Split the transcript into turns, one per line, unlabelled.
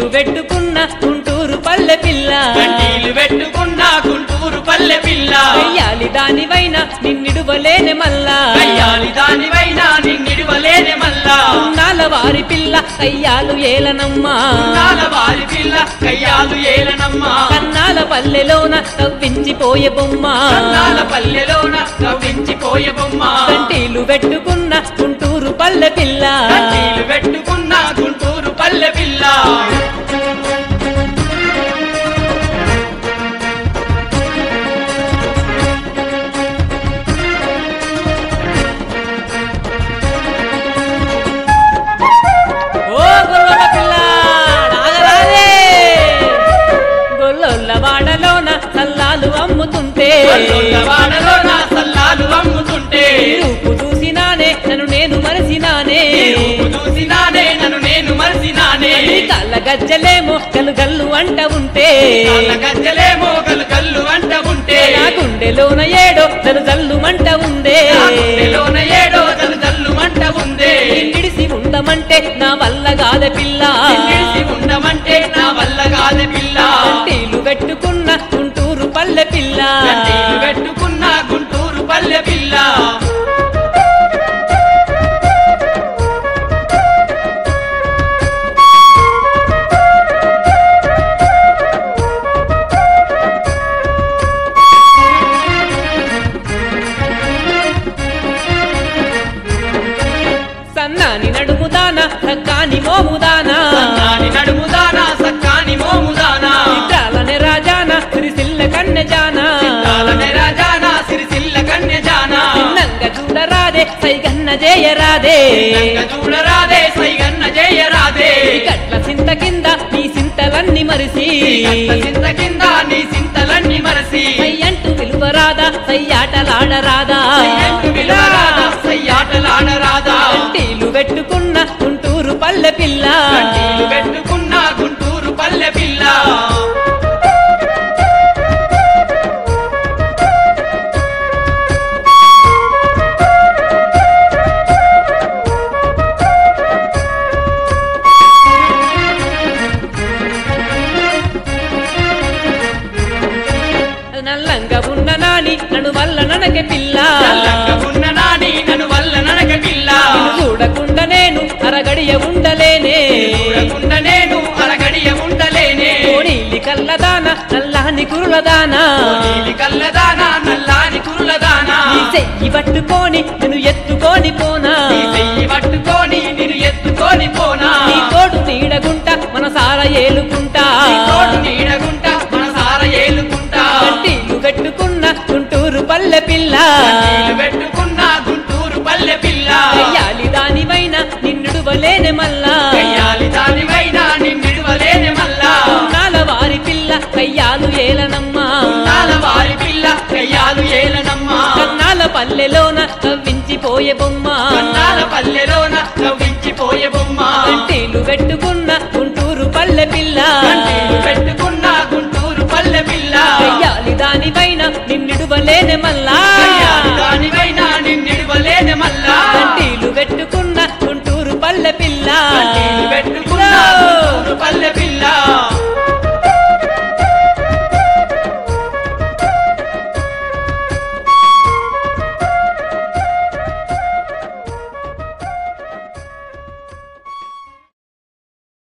కంటీలు పెట్టుకున్న గుంటూరు పల్లె పిల్ల
కంటీలు పెట్టుకున్న గుంటూరు పల్లె పిల్ల
వెయ్యాలి దానివైన నిన్నిడువలేని మల్లా
కయ్యాలి దానివైనా నిన్నిడివలేనే మల్లా
ఉన్నాల వారి పిల్ల అయ్యాలు ఏలనమ్మా
నాల వారి పిల్ల కయ్యాలు ఏలనమ్మా
కన్నాల పల్లెలోన తవ్వించిపోయే బొమ్మ
కన్నాల పల్లెలోన నవ్వించిపోయే బొమ్మ
కంటీలు పెట్టుకున్న గుంటూరు పల్లె పిల్ల
కంటీలు పెట్టుకున్న గుంటూరు పల్లె పిల్ల
ఓ గొల్లల పిల్ల నాగరాజే గొల్లొల్ల వాడలోన సల్లాలు అమ్ముతుంటే
పల్లొల్ల వాడలోన సల్లాలు అమ్ముతుంటే
ఈ రూపు చూసినానే నన్ను నేను మరసినానే
ఈ రూపు చూసినానే నన్ను నేను మరిసినానే
నీ కళ్ళ గజ్జలేమో గల్లు గల్లు అంట ఉంటే
కాళ్ళ గజ్జలేమో గలు గల్లు అంట ఉంటే
నా గుండెలోన ఏడో జల్లు జల్లు మంట ఉందే
నా గుండెలోన ఏడో జలు జల్లు మంట ఉందే
నిడిసి ఉండమంటే నా వల్ల కాద పిల్ల
నిలిచి ఉండమంటే నా వల్ల కాదే పిల్ల
కంటీలు పెట్టుకున్న గుంటూరు పల్లె పిల్ల
కంటీలు పెట్టుకున్న గుంటూరు పల్లె పిల్ల
సన్నాని నడుముదానా సక్కాని మోముదానా
సన్నాని నడుముదానా సక్కాని మోముదానా
చిత్రాలనే రాజానా సిరిసిల్ల కన్నె జానా
కాలనే రాజానా సిరిసిల్ల కన్య జానా
చిన్నంగా చూడరాదే సైగన్న జయరాదే
నంగ చూడరాదే సైగన్న జయరాదే
గట్ల సింత కింద నీ సింతలన్నీ మరిసి
కట్ట చింత కింద నీ చింతలన్నీ మరసి
సయ్యంటూ పిలువరాదా సయ్యాటలాడరాదా
సయ్యంటు విలువరాదా సయ్యాటలాడరాదా
కంటీలు పెట్టుకున్న గుంటూరు పల్లె పిల్ల
కంటీలు పెట్టుకున్న గుంటూరు పల్లె పిల్ల
నల్లంగా ఉన్న నాని నన్ను వల్ల ననకె పిల్ల
చల్లంగా ఉన్న నాని నన్ను వల్ల నడక పిల్ల
నిన్ను చూడకుండా నేను అరగడియ ఉండలేనే
చూడకుండా నేను అరగడియ ఉండలేనే
కోడీలి కల్లదాన నల్లాని కురులదానా
నీలి కల్లదానా నల్లాని కురులదానా
నీ చెయ్యి పట్టుకొని నేను ఎత్తుకొని పోనా
నీ చెయ్యి పట్టుకొని నిన్ను ఎత్తుకొని పోనా
నీ తోడు నీడగుంట మనసార ఏలుకుంటా
నీ తోడు నీడగుంటా మన సార ఏలుకుంటా
కంటీలు పెట్టుకున్న గుంటూరు పల్లె పిల్ల
నీళ్ళు పెట్టుకున్న గుంటూరు పల్లె పిల్ల
అయ్యాలి దానివైన నిన్నుడువలేని మల్లా
కయ్యాలి దానివైనా నిన్నిడవలేని మల్లా
ఉన్నాల వారి పిల్ల కయ్యాలు ఏలనమ్మా
నాల వారి పిల్ల కయ్యాలు ఏలనమ్మా
కన్నాల పల్లెలోన కవ్వించిపోయే బొమ్మ
కన్నాల పల్లెలో